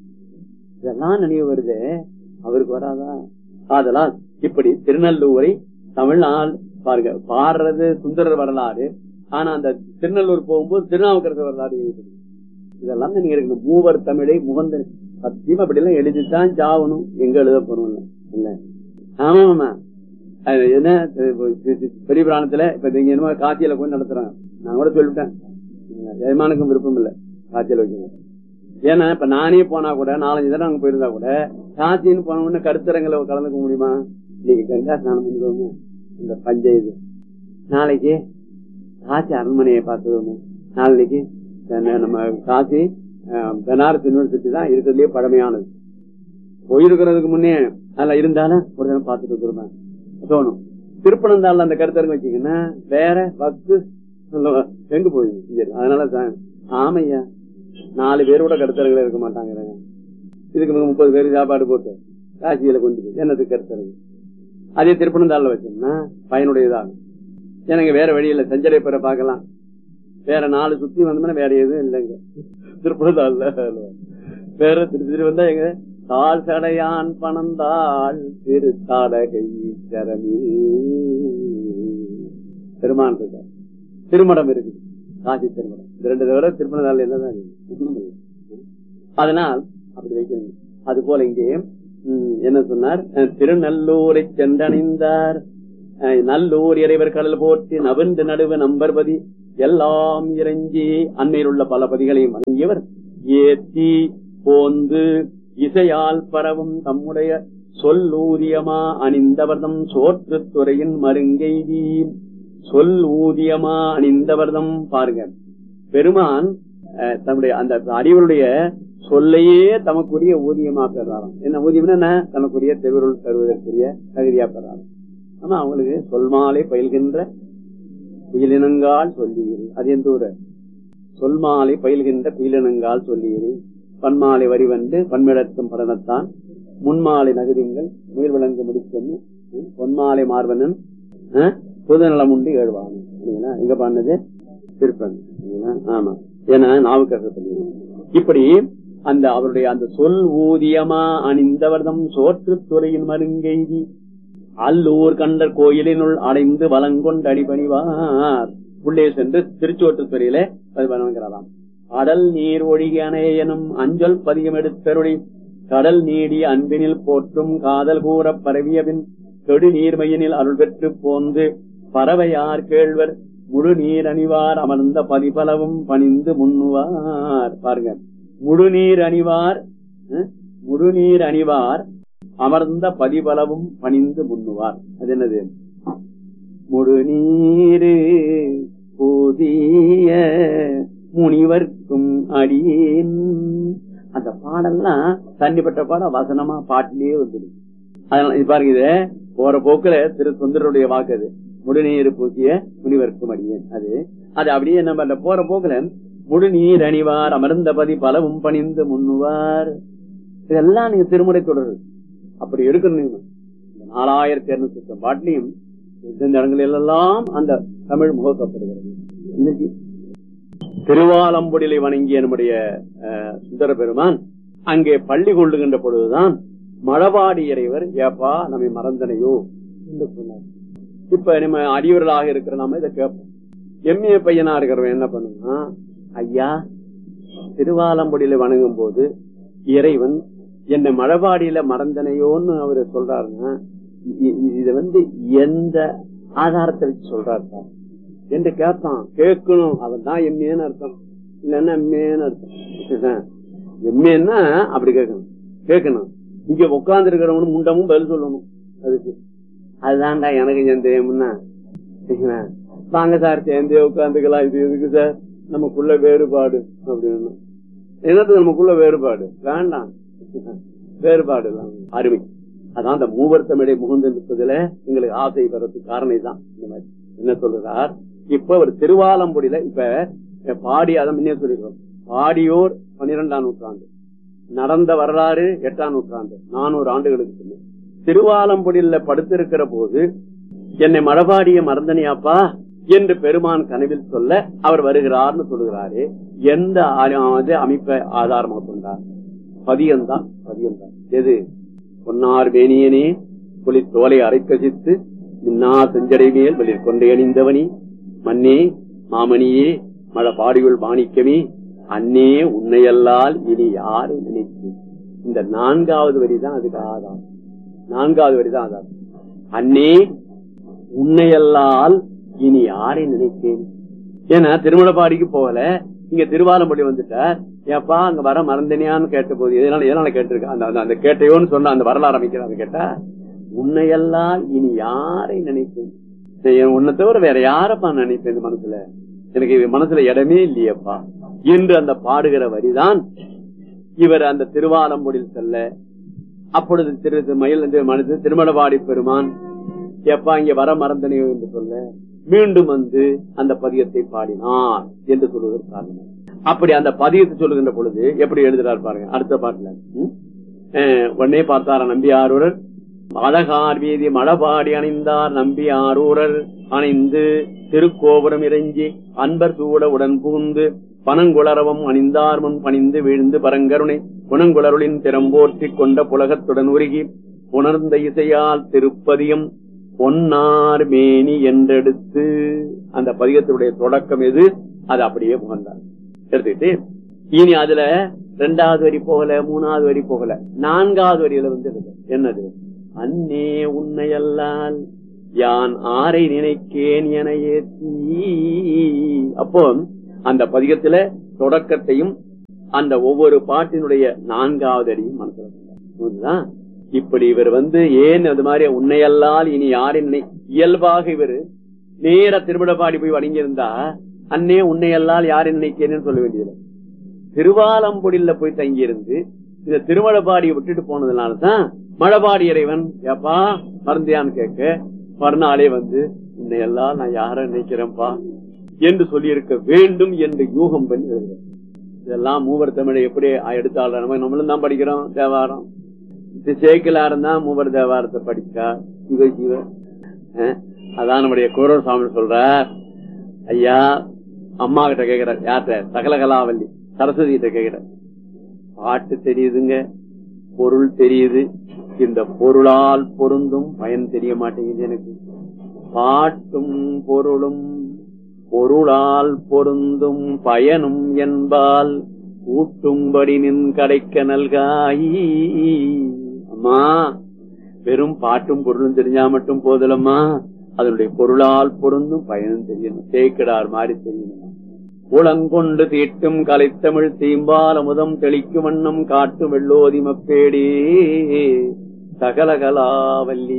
இதெல்லாம் நினைவு வருது அவருக்கு வராதா ஆதலால் இப்படி திருநல்லூரை தமிழ்நாள் பாருங்க பாடுறது சுந்தரர் வரலாறு ஆனா அந்த திருநல்லூர் போகும்போது திருநாவுக்கரசர் வரலாறு எழுதுது. இதெல்லாம் நீங்க இருக்கணும் மூவர் தமிழை முகந்த சத்தியம் அப்படி எல்லாம் எழுதித்தான் சாவணும் எங்க எழுத போறோம் இல்ல ஆமா ஆமா அது என்ன இப்ப பெரிய பிராணத்துல இப்ப நீங்க என்னமோ காட்சியில கொண்டு நடத்துறாங்க நான் கூட சொல்லிட்டேன் ஜெயமானுக்கும் விருப்பம் இல்ல காட்சியில வைக்கணும் ஏன்னா இப்ப நானே போனா கூட நாலஞ்சு தடவை அங்க போயிருந்தா கூட காட்சின்னு போன உடனே கருத்தரங்களை கலந்துக்க முடியுமா இன்னைக்கு கங்கா ஸ்நானம் பண்ணிடுவோமே இந்த பஞ்சாயத்து நாளைக்கு காசி அரண்மனையை பார்த்துருவோமே நாளைக்கு என்ன நம்ம காசி அஹ், பனாரஸ் யூனிவர்சிட்டி தான் இருக்கிறதுலயே பழமையானது போயிருக்கிறதுக்கு முன்னே அதுல இருந்தாலும் ஒரு தினம் பார்த்துட்டு வந்துருவேன் தோணும் திருப்பனந்தாள் அந்த கருத்தரங்க வச்சீங்கன்னா வேற பக்து சொல்லுவா, எங்க போய் அதனால தான் ஆமையா நாலு பேரோட கருத்தரங்களை இருக்க மாட்டாங்க இதுக்கு மிக முப்பது பேருக்கு சாப்பாடு போட்டு காசியில கொண்டு போய் என்னத்துக்கு கருத்தரங்க அதே திருப்பனந்தாள்ல வச்சோம்னா பயனுடையதாகும் எனக்கு வேற வழியில செஞ்சடை பெற பார்க்கலாம் வேற நாலு சுத்தி வந்தோம்னா வேற எதுவும் இல்லைங்க திருப்பனந்தாள்ல வேற திரு திரு வந்தா எங்க தாள் சடையான் பணந்தாள் திரு தாடகை சரமி பெருமான் இருக்கார் திருமடம் இருக்குது காசி திருமடம் இந்த ரெண்டு தவிர திருமணத்தாள் என்னதான் இருக்கு? அதனால் அப்படி வைக்கணும் அது போல இங்கே ம், என்ன சொன்னார் அஹ், திருநல்லூரை சென்றடைந்தார் அஹ், நல்லூர் இறைவர் கடல் போற்றி நவின்று நடுவு நம்பர்பதி எல்லாம் இறைஞ்சி அண்மையில் உள்ள பல பதிகளையும் வணங்கியவர் ஏத்தி போந்து இசையால் பரவும் தம்முடைய சொல்லூதியமா அணிந்தவர்தம் சோற்றுத் துறையின் மருங்கெய்தி சொல் ஊதியமா அணிந்தவர்தம் பாருங்க பெருமான் அஹ், தன்னுடைய அந்த அறிவருடைய சொல்லையே தமக்குரிய ஊதியமா பெறாராம் என்ன ஊதியம் என்ன தனக்குரிய திருவருள் தருவதற்குரிய தகுதியா பெறாராம் ஆனா அவங்களுக்கு சொல்மாலை பயில்கின்ற பயிலினங்கால் சொல்லியிரு அது எந்த ஊரு சொல்மாலை பயில்கின்ற பயிலினங்கால் சொல்லியிரு பன்மாலை வரிவண்டு பன்மிடத்தும் பரணத்தான் முன்மாலை நகரிங்கள் முயல் விளங்கு முடிச்சென்னு ம், பொன்மாலை மார்பனன் அஹ், புதுநலம் உண்டு ஏழ்வாங்க சரிங்களா? எங்க பண்ணது திருப்பன் சரிங்களா? ஆமா ஏன்னா நாவுக்கரசர் பண்ணி இப்படி அந்த அவருடைய அந்த சொல் ஊதியமா அணிந்தவர்தம் சோற்றுத் துறையின் மருங்கெய்தி அல்லூர் கண்டர் கோயிலினுள் அடைந்து வலங்கொண்டு அடிபணிவார் உள்ளே சென்று திருச்சோற்றுத்துறையிலே அது வணங்குகிறாராம் கடல் நீர் ஒழிக அணையனும் அஞ்சல் பதியம் எடுத்தருளி கடல் நீடி அன்பினில் போற்றும் காதல் கூறப் பரவியபின் கெடு நீர்மையினில் அருள் பெற்று போந்து பறவையார் கேழ்வர் முழு நீர் அணிவார் அமர்ந்த பதிபலவும் பணிந்து முன்னுவார் பாருங்க முழு நீர் அணிவார் அஹ், முழு நீர் அணிவார் அமர்ந்த பதிபலவும் பணிந்து முன்னுவார் அது என்னது முழுநீரு புதிய முனிவர்க்கும் அடியேன் அந்த பாடல்லாம் தண்ணிப்பட்ட பாடம் வசனமா பாட்டிலேயே வந்துடும் அதனால இது பாருங்க இது போற போக்குல திரு சுந்தருடைய வாக்கு அது முழுநீர் பூசிய முனிவர்க்கும் அடியேன் அது அது அப்படியே நம்ம அந்த போற போக்குல முழுநீர் அணிவார் அமர்ந்த பதி பலவும் பணிந்து முன்னுவார் இதெல்லாம் நீங்க திருமுறை தொடர் அப்படி எடுக்கணும் நீங்க. இந்த நாலாயிரத்தி இருநூத்தி சுத்தம் பாட்டிலையும் எந்தெந்த இடங்களில் எல்லாம் அந்த தமிழ் முகக்கப்படுகிறது இன்னைக்கு திருவாலம்புடிலை வணங்கிய நம்முடைய அஹ், சுந்தர பெருமான் அங்கே பள்ளி கொள்ளுகின்ற பொழுதுதான் மழபாடி இறைவர் ஏப்பா நம்மை மறந்தனையோ என்று சொன்னார் இப்ப நம்ம அடியவர்களாக இருக்கிற நாம இதை கேட்போம் எம்ஏ பையனா இருக்கிறவன் என்ன பண்ணுனா ஐயா திருவாலம்புடியில வணங்கும் போது இறைவன் என்னை மழபாடியில மறந்தனையோன்னு அவரு சொல்றாருன்னா இ- இ- இது வந்து எந்த ஆதாரத்தை வச்சு சொல்றாரு சார் என்று கேட்பான் கேட்கணும் அவன் தான் எம்ஏன்னு அர்த்தம் இல்லன்னா எம்ஏன்னு அர்த்தம் எம்ஏன்னா அப்படி கேட்கணும் கேட்கணும் இங்க உட்கார்ந்து இருக்கிறவனும் முண்டமும் பதில் சொல்லணும் அதுக்கு அதுதான்டா எனக்கு சந்தேகம்னா சரிங்களா? வாங்க சார் சேர்ந்தே உட்காந்துக்கலாம் இது எதுக்கு சார் நமக்குள்ள வேறுபாடு அப்படின்னு என்னது நமக்குள்ள வேறுபாடு வேண்டாம் வேறுபாடு இல்லாம. அருமை அதான் அந்த மூவர் தமிழை முகுந்து நிற்பதுல எங்களுக்கு ஆசை வர்றதுக்கு காரணம் தான் இந்த மாதிரி என்ன சொல்றார் இப்ப ஒரு திருவாலம்புடியில இப்ப பாடி அதை முன்னே சொல்லிடுறோம் பாடியோர் பன்னிரெண்டாம் நூற்றாண்டு நடந்த வரலாறு எட்டாம் நூற்றாண்டு நானூறு ஆண்டுகளுக்கு பின்னர் திருவாலம்புடியில படுத்திருக்கிற போது என்னை மழபாடிய மறந்தனியாப்பா என்று பெருமான் கனவில் சொல்ல அவர் வருகிறார்னு சொல்லுகிறாரே எந்த ஆ- அது அமைப்பை ஆதாரமாக கொண்டார் பதியம்தான் பதியம்தான் எது பொன்னார் வேணியனே புலி தோலை அரைக்கசித்து மின்னா செஞ்சடை மேல் வெளிர் கொண்டே அணிந்தவனி மன்னே மாமணியே மழ பாடியுள் மாணிக்கமே அன்னே உன்னையல்லால் இனி யாரை நினைத்து இந்த நான்காவது வரிதான் அதுக்கு ஆதாரம் நான்காவது வரிதான் ஆதாரம் அன்னே உன்னையல்லால் இனி யாரை நினைத்தேன் ஏன்னா திருமணப்பாடிக்கு போகல இங்க திருவாலம்பள்ளி வந்துட்டார் ஏப்பா அங்க வர மறந்தனியான்னு கேட்ட போது எதனால எதனால கேட்டிருக்க அந்த அந்த- அந்த கேட்டையோன்னு சொன்ன அந்த வரலாறு அமைக்கிறாங்க கேட்டா உன்னையெல்லாம் இனி யாரை நினைப்பேன் சரி, உன்னை தவிர வேற யாரப்பா நினைப்பேன் இந்த மனசுல எனக்கு இது மனசுல இடமே இல்லையப்பா என்று அந்த பாடுகிற வரிதான் இவர் அந்த திருவாலம்பொடில் செல்ல அப்பொழுது திரு மயில் மனது திருமணவாடி பெருமான் எப்பா இங்க வர மறந்தனையோ என்று சொல்ல மீண்டும் வந்து அந்த பதியத்தை பாடினார் என்று சொல்வதற்கு காரணம் அப்படி அந்த பதியத்தை சொல்லுகின்ற பொழுது எப்படி எழுதுறார் பாருங்க அடுத்த பாட்டுல ம்? அஹ், உடனே பார்த்தார நம்பி ஆரூரர் அழகார் வீதி மழபாடி அணிந்தார் நம்பி ஆரூரர் அணிந்து திருக்கோபுரம் இறைஞ்சி அன்பர் சூட உடன் புகுந்து பனங்குளரவம் அணிந்தார் முன் பணிந்து வீழ்ந்து பரங்கருணை குணங்குளருளின் திறம்போற்றி கொண்ட புலகத்துடன் உருகி உணர்ந்த இசையால் திருப்பதியம் பொன்னார் மேனி என்றெடுத்து அந்த பதிகத்தினுடைய தொடக்கம் எது அது அப்படியே புகழ்ந்தார் எடுத்துக்கிட்டு இனி அதுல ரெண்டாவது வரி போகல மூணாவது வரி போகல நான்காவது வரியில வந்து இருக்கு. என்னது அன்னே உன்னையல்லால் யான் ஆரை நினைக்கேன் என ஏத்தி அப்போ அந்த பதிகத்துல தொடக்கத்தையும் அந்த ஒவ்வொரு பாட்டினுடைய நான்காவது அடியும் மனசுல கொண்டார். புரியுதா? இப்படி இவர் வந்து ஏன் அது மாதிரி உன்னையல்லால் இனி யாரின் நினை- இயல்பாக இவர் நேர திருவிடப்பாடி போய் வணங்கியிருந்தா அன்னே உன்னையல்லால் யாரின் நினைக்கிறேன்னு சொல்ல வேண்டியது திருவாலம்பொடியில போய் தங்கியிருந்து இந்த திருமழபாடியை விட்டுட்டு போனதுனாலதான் மழபாடி இறைவன் ஏப்பா மருந்தியான்னு கேட்க மறுநாளே வந்து உன்னையெல்லாம் நான் யார நினைக்கிறேன்ப்பா என்று சொல்லியிருக்க வேண்டும் என்று யூகம் பண்ணி எழுதுகிறார். இதெல்லாம் மூவர் தமிழை எப்படி எடுத்தாள் நம்ம நம்மளும் தான் படிக்கிறோம் தேவாரம் இது சேக்கிலாரம் தான் மூவர் தேவாரத்தை படிச்சா சிவ சிவ அஹ், அதான் நம்முடைய குரல் சுவாமி சொல்றார் ஐயா அம்மா கிட்ட கேக்குறார் யார்கிட்ட சகலகலாவல்லி சரஸ்வதி கிட்ட கேக்குறார் பாட்டு தெரியுதுங்க பொருள் தெரியுது இந்த பொருளால் பொருந்தும் பயன் தெரிய மாட்டேங்குது எனக்கு பாட்டும் பொருளும் பொருளால் பொருந்தும் பயனும் என்பால் ஊட்டும்படி நின் கடைக்க நல்காயி அம்மா வெறும் பாட்டும் பொருளும் தெரிஞ்சா மட்டும் போதலம்மா அதனுடைய பொருளால் பொருந்தும் பயனும் தெரியணும் தேய்க்கிடார் மாதிரி தெரியணும் உளங்கொண்டு தீட்டும் கலைத்தமிழ் தீம்பால் அமுதம் தெளிக்கும் வண்ணம் காட்டும் வெள்ளோதி மப்பேடி சகலகலாவல்லி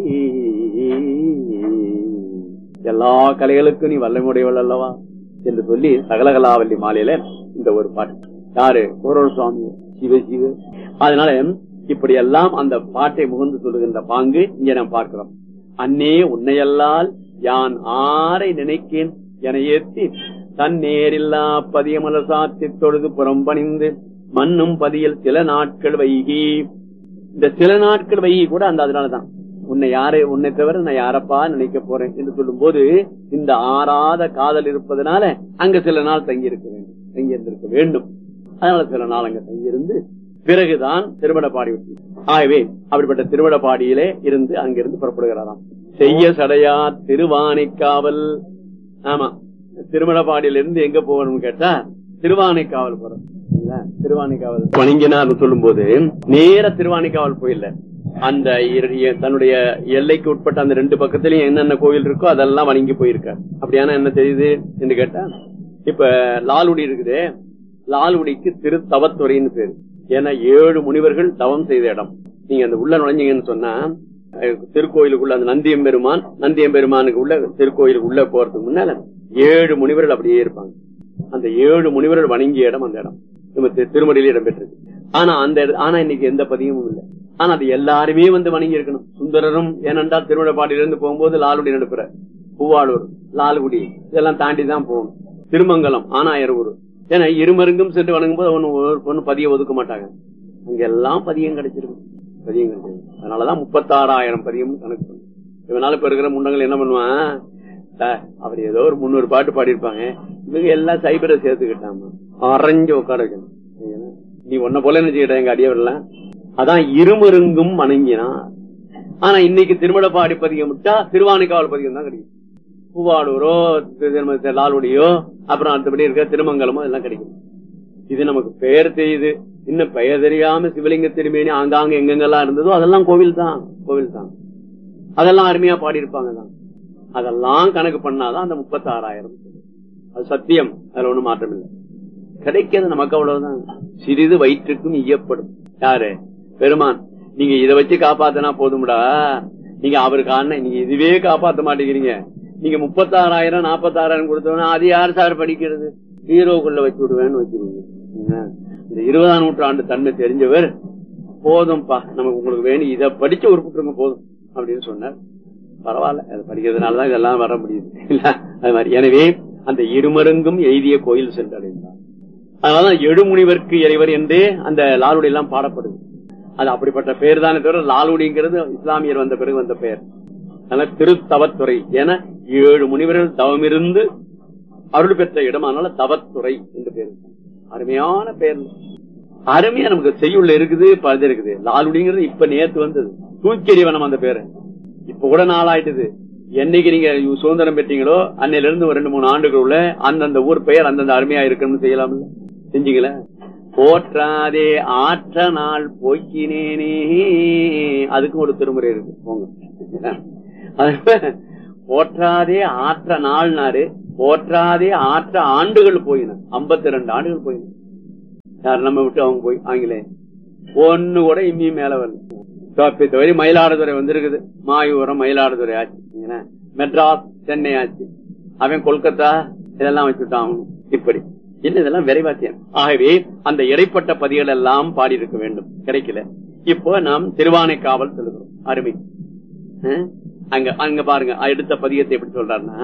எல்லா கலைகளுக்கும் நீ வல்லமுடையவள் அல்லவா என்று சொல்லி சகலகலாவல்லி மாலையில இந்த ஒரு பாட்டு யாரு கோரல் சுவாமி சிவ சிவ அதனால இப்படி எல்லாம் அந்த பாட்டை முகந்து சொல்லுகின்ற பாங்கு இங்க நாம் பார்க்கிறோம் அன்னே உன்னையல்லால் யான் ஆரை நினைக்கேன் என ஏத்தி தன் நேரில்லா பதியமலர் சாத்தி தொழுது புறம்பணிந்து மண்ணும் பதியில் சில நாட்கள் வைகி இந்த சில நாட்கள் வைகி கூட அந்த அதனாலதான் உன்னை யாரை உன்னை தவிர நான் யாரப்பா நினைக்க போறேன் என்று சொல்லும் போது இந்த ஆறாத காதல் இருப்பதனால அங்க சில நாள் தங்கி இருக்க வேண்டும் தங்கி இருந்திருக்க வேண்டும் அதனால சில நாள் அங்க தங்கியிருந்து பிறகுதான் திருமணப்பாடி விட்டு ஆகவே அப்படிப்பட்ட திருமணப்பாடியிலே இருந்து அங்கிருந்து புறப்படுகிறாராம் செய்ய சடையா திருவானைக்காவல் ஆமா திருமணப்பாடியில இருந்து எங்க போகணும்னு கேட்டா திருவானைக்காவல் போறோம் இல்ல? திருவானைக்காவல் வணங்கினார் சொல்லும் போது நேர திருவானைக்காவல் போயில்ல அந்த இரு- தன்னுடைய எல்லைக்கு உட்பட்ட அந்த ரெண்டு பக்கத்திலயும் என்னென்ன கோவில் இருக்கோ அதெல்லாம் வணங்கி போயிருக்கார் அப்படியானா என்ன தெரியுது என்று கேட்டா இப்ப லால்குடி இருக்குது லால்குடிக்கு திருத்தவத்துறைன்னு பேரு ஏன்னா ஏழு முனிவர்கள் தவம் செய்த இடம் நீங்க அந்த உள்ள நுழைஞ்சீங்கன்னு சொன்னா அஹ், திருக்கோயிலுக்குள்ள அந்த நந்தியம்பெருமான் நந்தியம்பெருமானுக்கு உள்ள திருக்கோயிலுக்கு உள்ள போறதுக்கு முன்னால ஏழு முனிவர்கள் அப்படியே இருப்பாங்க அந்த ஏழு முனிவர்கள் வணங்கிய இடம் அந்த இடம் நம்ம தி- திருமடியில இடம் பெற்றிருக்கு ஆனா அந்த இட- ஆனா இன்னைக்கு எந்த பதியமும் இல்லை ஆனா அது எல்லாருமே வந்து வணங்கி இருக்கணும் சுந்தரரும் ஏனென்றால் திருவிழப்பாடியிலிருந்து போகும்போது லாலுடி நடுப்புற பூவாளூர் லால்குடி இதெல்லாம் தாண்டி தான் போகணும் திருமங்கலம் ஆனாயர் ஊர் ஏன்னா இருமருங்கும் சென்று வணங்கும் போது ஒன்னு ஒன்னு பதியம் ஒதுக்க மாட்டாங்க அங்க எல்லாம் பதியம் கிடைச்சிருக்கும் பதியம் கிடைச்சிருக்கும் அதனாலதான் முப்பத்தாறாயிரம் பதியம் கணக்கு பண்ணும் இவனால இப்ப இருக்கிற முண்டங்கள் என்ன பண்ணுவான் சார், அவர் ஏதோ ஒரு முன்னூறு பாட்டு பாடியிருப்பாங்க இவங்க எல்லாம் சைபரை சேர்த்துக்கிட்டாமா அரைஞ்சு உட்கார வைக்கணும் சரிங்களா? நீ உன்ன போல நினைச்சுக்கிட்ட எங்க அடியவர்லாம் அதான் இருமருங்கும் வணங்கினான் ஆனா இன்னைக்கு திருமணப்பாடி பதிகம் விட்டா திருவானைக்காவல் பதிகம் தான் கிடைக்கும் பூவாளூரோ திரு- லால்குடியோ அப்புறம் அடுத்தபடி இருக்க திருமங்கலமோ எல்லாம் கிடைக்கும் இது நமக்கு பெயர் தெரியுது இன்னும் பெயர் தெரியாம சிவலிங்க திருமேனி ஆங்காங்க எங்கெங்கெல்லாம் இருந்ததோ அதெல்லாம் கோவில் தான் கோவில் தான் அதெல்லாம் அருமையா பாடியிருப்பாங்க தான் அதெல்லாம் கணக்கு பண்ணாதான் அந்த முப்பத்தி ஆறாயிரம் அது சத்தியம் அதுல ஒண்ணும் மாற்றம் இல்லை கிடைக்கிறது நமக்கு அவ்வளவுதான் சிறிது வயிற்றுக்கும் ஈயப்படும் யாரு பெருமான் நீங்க இதை வச்சு காப்பாத்தினா போதும்டா நீங்க அவருக்கு ஆன நீங்க இதுவே காப்பாத்த மாட்டேங்கிறீங்க நீங்க முப்பத்தாறாயிரம் நாப்பத்தாறாயிரம் கொடுத்தோம்னா அது யார் சார் படிக்கிறது ஹீரோக்குள்ள வச்சு விடுவேன்னு வச்சிருவீங்க என்ன? இந்த இருபதாம் நூற்றாண்டு தன்மை தெரிஞ்சவர் போதும்பா நமக்கு உங்களுக்கு வேணும் இதை படிச்சு உருப்பிட்டுருங்க போதும் அப்படின்னு சொன்னார் பரவாயில்ல அது படிக்கிறதுனாலதான் இதெல்லாம் வர முடியுது இல்ல அது மாதிரி எனவே அந்த இருமருங்கும் எய்திய கோயில் சென்றடைந்தார் அதனாலதான் எழுமுனிவர்க்கு இறைவர் என்று அந்த லாலுடி எல்லாம் பாடப்படுது அது அப்படிப்பட்ட பெயர் தானே தவிர லாலுடிங்கிறது இஸ்லாமியர் வந்த பிறகு வந்த பெயர் அதனால திருத்தவத்துறை என ஏழு முனிவர்கள் தவமிருந்து அருள் பெற்ற இடம் அதனால தவத்துறை என்று பேர் அருமையான பெயர் அருமையா நமக்கு செய்யுள்ள இருக்குது பழுது இருக்குது லாலுடிங்கிறது இப்ப நேத்து வந்தது தூக்கெறிவனம் அந்த பேரு இப்ப கூட நாளாயிட்டது என்னைக்கு நீங்க சுதந்திரம் பெற்றீங்களோ அன்னையில இருந்து ஒரு ரெண்டு மூணு ஆண்டுகளுள்ள அந்தந்த ஊர் பெயர் அந்தந்த அருமையா இருக்கணும்னு செய்யலாம்ல செஞ்சீங்களா போற்றாதே ஆற்ற நாள் போக்கினேனே அதுக்கும் ஒரு திருமுறை இருக்கு போங்க போற்றாதே ஆற்ற நாள்னாரு போற்றாதே ஆற்ற ஆண்டுகள் போயின ஐம்பத்தி ரெண்டு ஆண்டுகள் போயின யார் நம்ம விட்டு அவங்க போய் ஆங்கிலேயன் ஒண்ணு கூட இம்மியும் மேல வரல தோப்பி தவிர மயிலாடுதுறை வந்திருக்குது மாயூரம் மயிலாடுதுறை ஆச்சு என்ன? மெட்ராஸ் சென்னை ஆச்சு அவன் கொல்கத்தா இதெல்லாம் வச்சுட்டான் அவன். இப்படி என்ன இதெல்லாம் விரைவாத்தியம் ஆகவே அந்த இடைப்பட்ட பதிகள் எல்லாம் பாடி இருக்க வேண்டும் கிடைக்கல இப்போ நாம் திருவானைக்காவல் சொல்லுகிறோம் அருமை அஹ்? அங்க அங்க பாருங்க அடுத்த பதியத்தை எப்படி சொல்றாருன்னா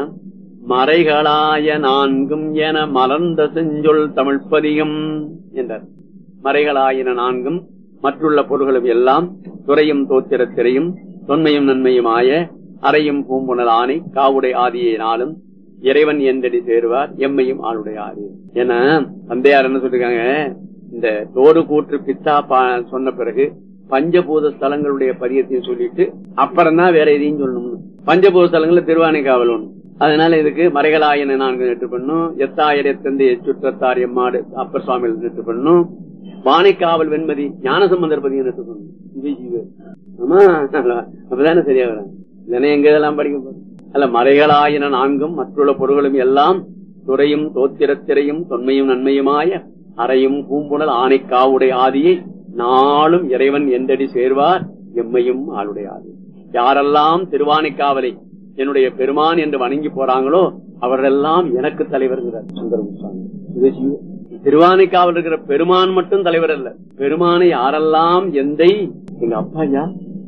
மறைகளாய நான்கும் என மலர்ந்த செஞ்சொல் தமிழ் பதிகம் என்றார் மறைகளாயின நான்கும் மற்றுள்ள பொருள்களும் எல்லாம் துறையும் தோத்திரத்திரையும் தொன்மையும் நன்மையுமாய அறையும் பூம்புணல் ஆணை காவுடை ஆதியை நாளும் இறைவன் என்றடி சேருவார் எம்மையும் ஆளுடைய ஆதி என தந்தையார் என்ன சொல்லிருக்காங்க இந்த தோடு கூற்று பித்தா பா- சொன்ன பிறகு பஞ்சபூத ஸ்தலங்களுடைய பதியத்தையும் சொல்லிட்டு அப்புறம் தான் வேற எதையும் சொல்லணும்னு பஞ்சபூத ஸ்தலங்கள்ல திருவானைக்காவல் ஒண்ணு அதனால இதுக்கு மறைகளாயன நான்கு நெட்டு பண்ணும் எத்தாயிர எத்தந்து எச்சுற்றத்தார் எம்மாடு அப்பர் சுவாமி நெட்டு பண்ணும் வானைக்காவல் வெண்மதி ஞானசம்பந்தர் பதியம் நெட்டு பண்ணும் இது இது. ஆமா அப்பதானே சரியா வரும் இல்லைன்னா எங்க இதெல்லாம் படிக்க போறோம் அல்ல மறைகளாயின நான்கும் மற்றுள்ள பொருள்களும் எல்லாம் துறையும் தோத்திரத்திரையும் தொன்மையும் நன்மையுமாய அறையும் பூம்புணல் ஆனைக்காவுடைய ஆதியை நாளும் இறைவன் எந்தடி சேர்வார் எம்மையும் ஆளுடைய ஆதி யாரெல்லாம் திருவானைக்காவலை என்னுடைய பெருமான் என்று வணங்கி போறாங்களோ அவர்களெல்லாம் எனக்கு தலைவர்ங்கிறார் சுந்தரம் சுவாமி இது ஜீவ- திருவானைக்காவல் இருக்கிற பெருமான் மட்டும் தலைவர் அல்ல பெருமானை யாரெல்லாம் எந்தை எங்க அப்பா ஐயா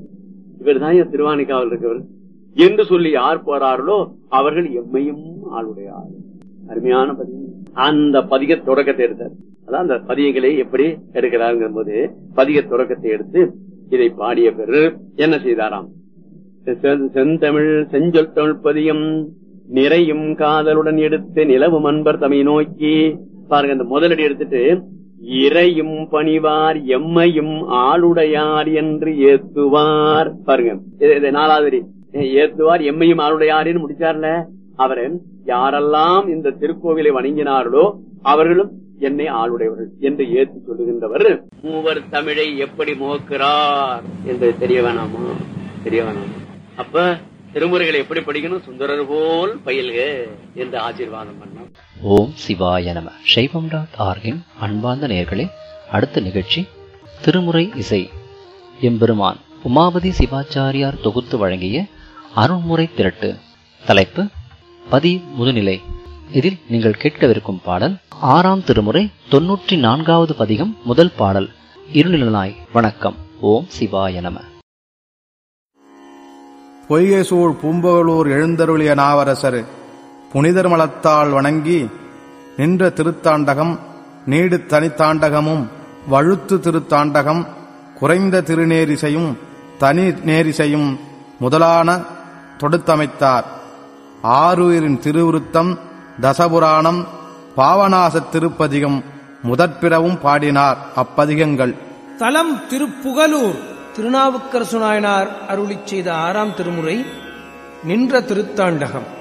இவர் தான் என் திருவானைக்காவல் இருக்கவர் என்று சொல்லி யார் போறார்களோ அவர்கள் எம்மையும் ஆளுடைய ஆள் அருமையான பதியம் அந்த பதிக தொடக்கத்தை எடுத்தார் அதான் அந்த பதியங்களை எப்படி எடுக்கிறாருங்கிற போது பதிக தொடக்கத்தை எடுத்து இதை பாடிய பிறகு என்ன செய்தாராம் செ- செந்தமிழ் செஞ்சொல் தமிழ் பதியம் நிறையும் காதலுடன் எடுத்து நிலவும் அன்பர் தமை நோக்கி பாருங்க அந்த முதலடி எடுத்துட்டு இறையும் பணிவார் எம்மையும் ஆளுடையார் என்று ஏத்துவார் பாருங்க இது- இது நாலாவது அடி. ஏத்துவார் எம்மையும் ஆளுடையார்னு முடிச்சார்ல அவரை யாரெல்லாம் இந்த திருக்கோவிலை வணங்கினார்களோ அவர்களும் என்னை ஆளுடையவர்கள் என்று ஏத்து சொல்லுகின்றவர் மூவர் தமிழை எப்படி முகக்கிறார் என்று தெரிய வேணாமா தெரிய வேணாமா அப்ப திருமுறைகளை எப்படி படிக்கணும் சுந்தரர் போல் பயில்க என்று ஆசீர்வாதம் பண்ணோம் ஓம் சிவாய நம சைவம் டாட் ஆர்கின் அன்பார்ந்த நேயர்களே அடுத்த நிகழ்ச்சி திருமுறை இசை எம்பெருமான் உமாபதி சிவாச்சாரியார் தொகுத்து வழங்கிய அருண்முறை திரட்டு தலைப்பு பதி முதுநிலை இதில் நீங்கள் கேட்கவிருக்கும் பாடல் ஆறாம் திருமுறை தொன்னூற்றி நான்காவது பதிகம் முதல் பாடல் இருநிலனாய் வணக்கம் ஓம் சிவாய நம பொய்கை சூழ் பூம்பகலூர் எழுந்தருளிய நாவரசர் புனிதர் மலத்தால் வணங்கி நின்ற திருத்தாண்டகம் நீடு தனித்தாண்டகமும் வழுத்து திருத்தாண்டகம் குறைந்த திருநேரிசையும் தனி நேரிசையும் முதலான தொடுத்தமைத்தார் ஆறுயிரின் திருவுருத்தம் தசபுராணம் பாவநாசத் திருப்பதிகம் முதற்பிறவும் பாடினார் அப்பதிகங்கள் தலம் திருப்புகலூர் திருநாவுக்கரசு நாயனார் அருளிச் செய்த ஆறாம் திருமுறை நின்ற திருத்தாண்டகம்